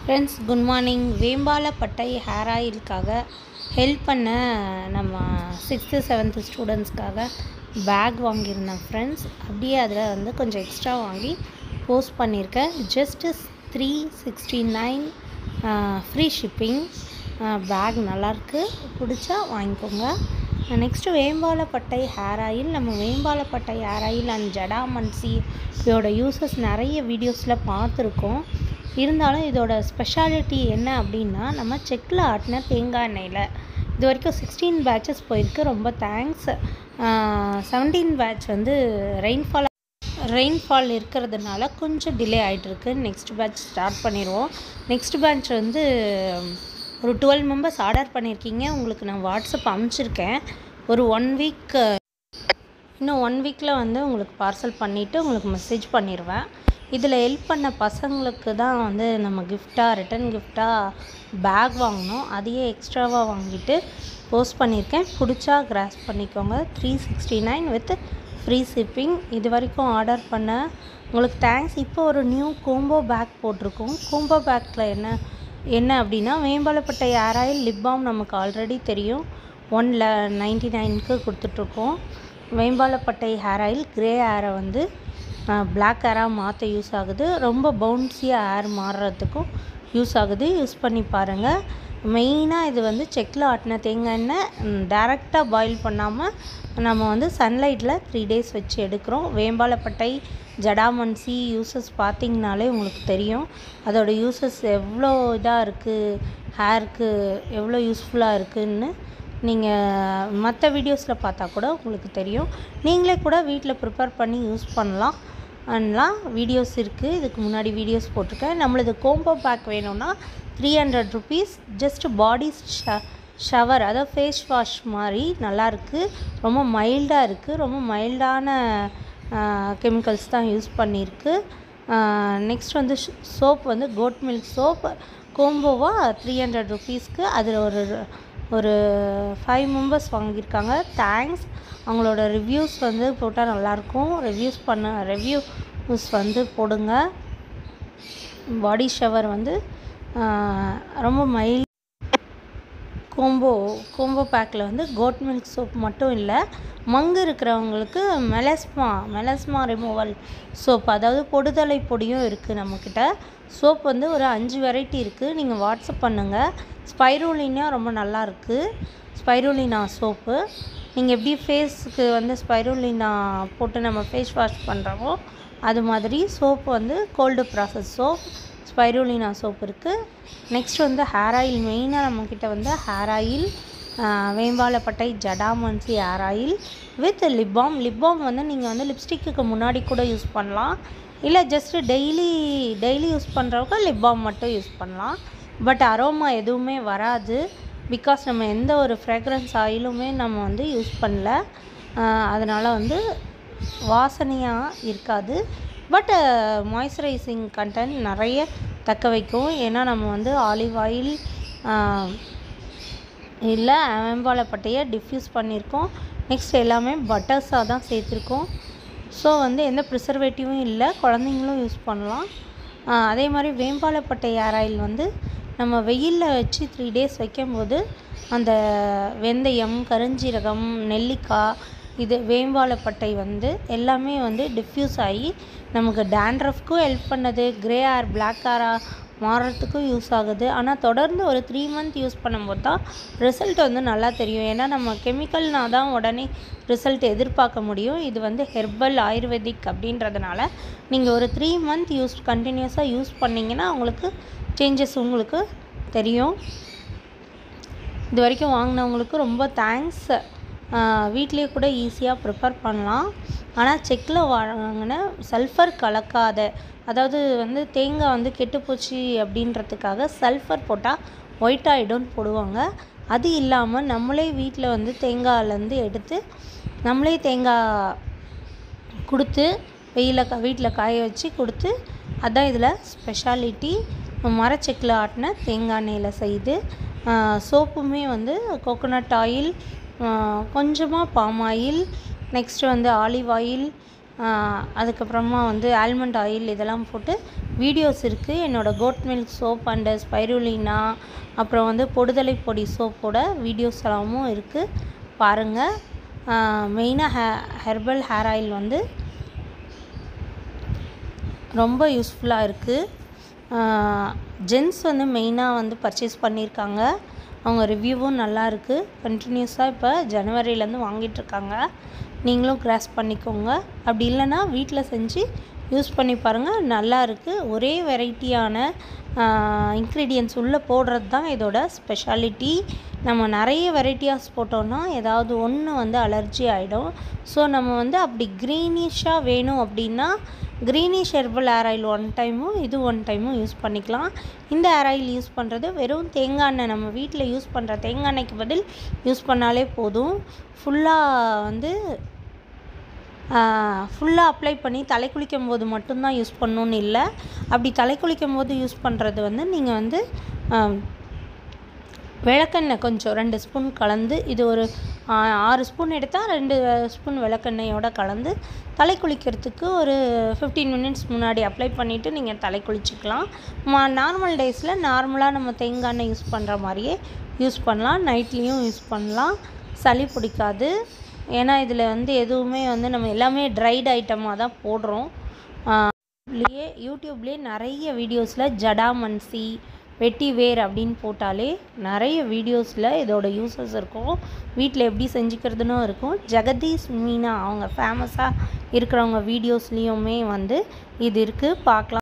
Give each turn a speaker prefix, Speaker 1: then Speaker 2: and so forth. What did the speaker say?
Speaker 1: friends good morning Vembalapattai hair ஆயிலுக்காக help பண்ண நம்ம சிக்ஸ்த்து செவன்த்து ஸ்டூடெண்ட்ஸ்க்காக பேக் வாங்கியிருந்தேன் ஃப்ரெண்ட்ஸ் அப்படியே அதில் வந்து கொஞ்சம் எக்ஸ்ட்ரா வாங்கி போஸ்ட் பண்ணியிருக்கேன் just three sixty nine free shipping bag நல்லாயிருக்கு பிடிச்சா வாங்கிக்கோங்க நெக்ஸ்ட்டு வேம்பாலப்பட்டை ஹேர் ஆயில் நம்ம வேம்பாலப்பட்டை ஹேர் ஆயில் அண்ட் ஜடாமன்சி இதோட யூசஸ் நிறைய வீடியோஸில் பார்த்துருக்கோம் இருந்தாலும் இதோட ஸ்பெஷாலிட்டி என்ன அப்படின்னா நம்ம செக்கில் ஆட்டின தேங்காய் எண்ணெயில் இது வரைக்கும் சிக்ஸ்டீன் பேட்சஸ் போயிருக்கு ரொம்ப தேங்க்ஸ் செவன்டீன் பேட்ச் வந்து ரெயின்ஃபால் ரெயின்ஃபால் இருக்கிறதுனால கொஞ்சம் டிலே ஆகிட்டுருக்கு நெக்ஸ்ட் பேட்ச் ஸ்டார்ட் பண்ணிடுவோம் நெக்ஸ்ட் பேட்ச் வந்து ஒரு டுவெல் மெம்பர்ஸ் ஆர்டர் பண்ணியிருக்கீங்க உங்களுக்கு நான் வாட்ஸ்அப் அனுப்பிச்சிருக்கேன் ஒரு ஒன் வீக் இன்னும் ஒன் வீக்கில் வந்து உங்களுக்கு பார்சல் பண்ணிவிட்டு உங்களுக்கு மெசேஜ் பண்ணிடுவேன் இதில் ஹெல்ப் பண்ண பசங்களுக்கு தான் வந்து நம்ம கிஃப்டாக ரிட்டன் கிஃப்டாக பேக் வாங்கினோம் அதையே எக்ஸ்ட்ராவாக வாங்கிட்டு போஸ்ட் பண்ணியிருக்கேன் பிடிச்சா கிராஸ் பண்ணிக்கோங்க three sixty nine with free shipping இது வரைக்கும் ஆர்டர் பண்ண உங்களுக்கு தேங்க்ஸ் இப்போ ஒரு நியூ கோம்போ பேக் போட்டிருக்கோம் கோம்போ பேக்கில் என்ன என்ன அப்படின்னா வேம்பாலப்பட்டை ஏர் ஆயில் லிப் பாம் நமக்கு ஆல்ரெடி தெரியும் ஒன்ல நைன்டி நைனுக்கு கொடுத்துட்ருக்கோம் வேம்பாலப்பட்டை ஹேர் ஆயில் க்ரே ஹேரை வந்து பிளாக் ஹேராக மாற்ற யூஸ் ஆகுது ரொம்ப பவுன்ஸியாக ஹேர் மாறுறதுக்கும் யூஸ் ஆகுது யூஸ் பண்ணி பாருங்கள் மெயினாக இது வந்து செக்கில் ஆட்டின தேங்காய் எண்ணெய் டேரெக்டாக பாயில் பண்ணாமல் நம்ம வந்து சன்லைட்டில் த்ரீ டேஸ் வச்சு எடுக்கிறோம் வேம்பாலப்பட்டை ஜடாமன்சி யூசஸ் பார்த்திங்கனாலே உங்களுக்கு தெரியும் அதோட யூசஸ் எவ்வளோ இதாக இருக்குது ஹேருக்கு எவ்வளோ யூஸ்ஃபுல்லாக இருக்குதுன்னு நீங்கள் மற்ற வீடியோஸில் பார்த்தா கூட உங்களுக்கு தெரியும் நீங்களே கூட வீட்டில் ப்ரிப்பேர் பண்ணி யூஸ் பண்ணலாம் பண்ணலாம் வீடியோஸ் இருக்குது இதுக்கு முன்னாடி வீடியோஸ் போட்டிருக்கேன் நம்மளது கோம்போ பேக் வேணும்னா three hundred rupees just body ஷ ஷவர் அதாவது ஃபேஸ் வாஷ் மாதிரி நல்லாயிருக்கு ரொம்ப மைல்டாக இருக்குது ரொம்ப மைல்டான கெமிக்கல்ஸ் தான் யூஸ் பண்ணியிருக்கு நெக்ஸ்ட் வந்து சோப் வந்து கோட் மில்க் சோப் கோம்போவாக த்ரீ ஹண்ட்ரட் ருபீஸ்க்கு அதில் ஒரு ஒரு ஃபைவ் மெம்பர்ஸ் வாங்கியிருக்காங்க தேங்க்ஸ் அவங்களோட ரிவ்யூஸ் வந்து போட்டால் நல்லாயிருக்கும் ரிவ்யூஸ் பண்ண ரிவ்யூஸ் வந்து போடுங்க பாடி ஷவர் வந்து ரொம்ப மைல் கோம்போ கோம்போ பேக்கில் வந்து கோட் மில்க் சோப் மட்டும் இல்லை மங்கு இருக்கிறவங்களுக்கு மெலஸ்மா மெலஸ்மா ரிமூவல் சோப் அதாவது பொடுதலை பொடியும் இருக்குது நம்மக்கிட்ட சோப் வந்து ஒரு அஞ்சு வெரைட்டி இருக்குது நீங்கள் வாட்ஸ்அப் பண்ணுங்கள் ஸ்பைரோலினா ரொம்ப நல்லா இருக்குது ஸ்பைரோலினா சோப்பு நீங்கள் எப்படி ஃபேஸுக்கு வந்து ஸ்பைரோலினா போட்டு நம்ம ஃபேஸ் வாஷ் பண்ணுறோமோ அது மாதிரி சோப்பு வந்து cold process soap spirulina soap இருக்குது நெக்ஸ்ட் வந்து ஹேர் ஆயில் மெயினாக நம்மக்கிட்ட வந்து ஹேர் ஆயில் வேம்பாலப்பட்டை ஜடாமன்சி hair oil with lip balm lip balm வந்து நீங்கள் வந்து லிப்ஸ்டிக்கு முன்னாடி கூட யூஸ் பண்ணலாம் இல்லை ஜஸ்ட்டு டெய்லி டெய்லி யூஸ் பண்ணுறவங்க லிப் பாம் மட்டும் யூஸ் பண்ணலாம் பட் அரோமா எதுவுமே வராது பிகாஸ் நம்ம எந்த ஒரு ஃப்ராக்ரன்ஸ் ஆயிலுமே நம்ம வந்து யூஸ் பண்ணல அதனால் வந்து வாசனையாக இருக்காது பட் மாய்ஸ்சரைசிங் கண்டென்ட் நிறைய தக்க வைக்கும் ஏன்னா நம்ம வந்து ஆலிவ் ஆயில் இல்லை வேம்பாலப்பட்டையை டிஃப்யூஸ் பண்ணியிருக்கோம் நெக்ஸ்ட் எல்லாமே பட்டர்ஸாக தான் சேர்த்துருக்கோம் ஸோ வந்து எந்த ப்ரிசர்வேட்டிவும் இல்லை குழந்தைங்களும் யூஸ் பண்ணலாம் அதே மாதிரி வேம்பாலப்பட்டை ஏர் ஆயில் வந்து நம்ம வெயிலில் வச்சு த்ரீ டேஸ் வைக்கும்போது அந்த வெந்தயம் கருஞ்சீரகம் நெல்லிக்காய் இது வேம்பாலப்பட்டை வந்து எல்லாமே வந்து டிஃப்யூஸ் ஆகி நமக்கு டேண்ட்ரஃப்க்கும் ஹெல்ப் பண்ணுது க்ரே ஹேர் பிளாக் ஹேராக மாறுறதுக்கும் யூஸ் ஆகுது ஆனால் தொடர்ந்து ஒரு த்ரீ மந்த் யூஸ் பண்ணும்போது தான் ரிசல்ட் வந்து நல்லா தெரியும் ஏன்னா நம்ம கெமிக்கல்னா தான் உடனே ரிசல்ட் எதிர்பார்க்க முடியும் இது வந்து ஹெர்பல் ஆயுர்வேதிக் அப்படின்றதுனால நீங்கள் ஒரு த்ரீ மந்த் யூஸ் கண்டினியூஸாக யூஸ் பண்ணிங்கன்னா உங்களுக்கு சேஞ்சஸ் உங்களுக்கு தெரியும் இது வரைக்கும் வாங்கினவங்களுக்கு ரொம்ப தேங்க்ஸ் வீட்லேயே கூட ஈஸியாக ப்ரிப்பேர் பண்ணலாம் ஆனால் செக்கில் வாங்கின சல்ஃபர் கலக்காத அதாவது வந்து தேங்காய் வந்து கெட்டுப்போச்சு அப்படின்றதுக்காக சல்ஃபர் போட்டால் ஒயிட் ஆகிடும்னு போடுவாங்க அது இல்லாமல் நம்மளே வீட்டில் வந்து தேங்காயிலேருந்து எடுத்து நம்மளே தேங்காய் கொடுத்து வெயிலில் க வீட்டில் காய வச்சு கொடுத்து அதான் இதில் ஸ்பெஷாலிட்டி மரச்செக்கில் ஆட்டின தேங்காய் எண்ணெயில் செய்து சோப்புமே வந்து கோகோனட் ஆயில் கொஞ்சமாக பாம் ஆயில் நெக்ஸ்ட்டு வந்து ஆலிவ் ஆயில் அதுக்கப்புறமா வந்து ஆல்மண்ட் ஆயில் இதெல்லாம் போட்டு வீடியோஸ் இருக்குது என்னோடய goat milk soap and spirulina அப்புறம் வந்து பொடுதலை பொடி சோப்போட வீடியோஸ் எல்லாமும் இருக்குது பாருங்கள் மெயினாக ஹே ஹெர்பல் ஹேர் ஆயில் வந்து ரொம்ப யூஸ்ஃபுல்லாக இருக்குது ஜென்ஸ் வந்து மெயினாக வந்து பர்ச்சேஸ் பண்ணியிருக்காங்க அவங்க ரிவ்யூவும் நல்லா இருக்குது கண்டினியூஸாக இப்போ ஜனவரியிலேருந்து வாங்கிட்டுருக்காங்க நீங்களும் கிராஸ் பண்ணிக்கோங்க அப்படி இல்லைன்னா வீட்டில் செஞ்சு யூஸ் பண்ணி பாருங்கள் நல்லா இருக்குது ஒரே வெரைட்டியான இன்க்ரீடியன்ஸ் உள்ளே போடுறது தான் இதோட ஸ்பெஷாலிட்டி நம்ம நிறைய வெரைட்டியாஸ் போட்டோன்னா ஏதாவது ஒன்று வந்து அலர்ஜி ஆகிடும் ஸோ நம்ம வந்து அப்படி க்ரீனிஷாக வேணும் அப்படின்னா greenish herbal hair oil one டைமும் இது ஒன் டைமும் யூஸ் பண்ணிக்கலாம் இந்த ஹேர் ஆயில் யூஸ் பண்ணுறது வெறும் தேங்காய் எண்ணெய் நம்ம வீட்டில் யூஸ் பண்ணுற தேங்காய் எண்ணெய்க்கு பதில் யூஸ் பண்ணாலே போதும் ஃபுல்லாக வந்து ஃபுல்லாக அப்ளை பண்ணி தலை குளிக்கும் போது மட்டும்தான் யூஸ் பண்ணணுன்னு இல்லை அப்படி தலை குளிக்கும் போது யூஸ் பண்ணுறது வந்து நீங்கள் வந்து விளக்கெண்ணெய் கொஞ்சம் ரெண்டு ஸ்பூன் கலந்து இது ஒரு ஆறு ஸ்பூன் எடுத்தால் ரெண்டு ஸ்பூன் விளக்கெண்ணெயோட கலந்து தலை குளிக்கிறதுக்கு ஒரு ஃபிஃப்டீன் மினிட்ஸ் முன்னாடி அப்ளை பண்ணிவிட்டு நீங்கள் தலை குளிச்சிக்கலாம் மா நார்மல் டேஸில் நார்மலாக நம்ம தேங்காய் எண்ணெய் யூஸ் பண்ணுற மாதிரியே யூஸ் பண்ணலாம் நைட்லேயும் யூஸ் பண்ணலாம் சளி பிடிக்காது ஏன்னா இதில் வந்து எதுவுமே வந்து நம்ம எல்லாமே ட்ரைட் ஐட்டமாக தான் போடுறோம் யூடியூப்லேயே யூடியூப்லேயே நிறைய வீடியோஸில் ஜடாமன்சி வெட்டி வேர் அப்படின்னு போட்டாலே நிறைய வீடியோஸில் இதோட யூசஸ் இருக்கும் வீட்டில் எப்படி செஞ்சுக்கிறதுனும் இருக்கும் ஜெகதீஷ் மீனா அவங்க ஃபேமஸாக இருக்கிறவங்க வீடியோஸ்லேயுமே வந்து இது இருக்குது பார்க்கலாம்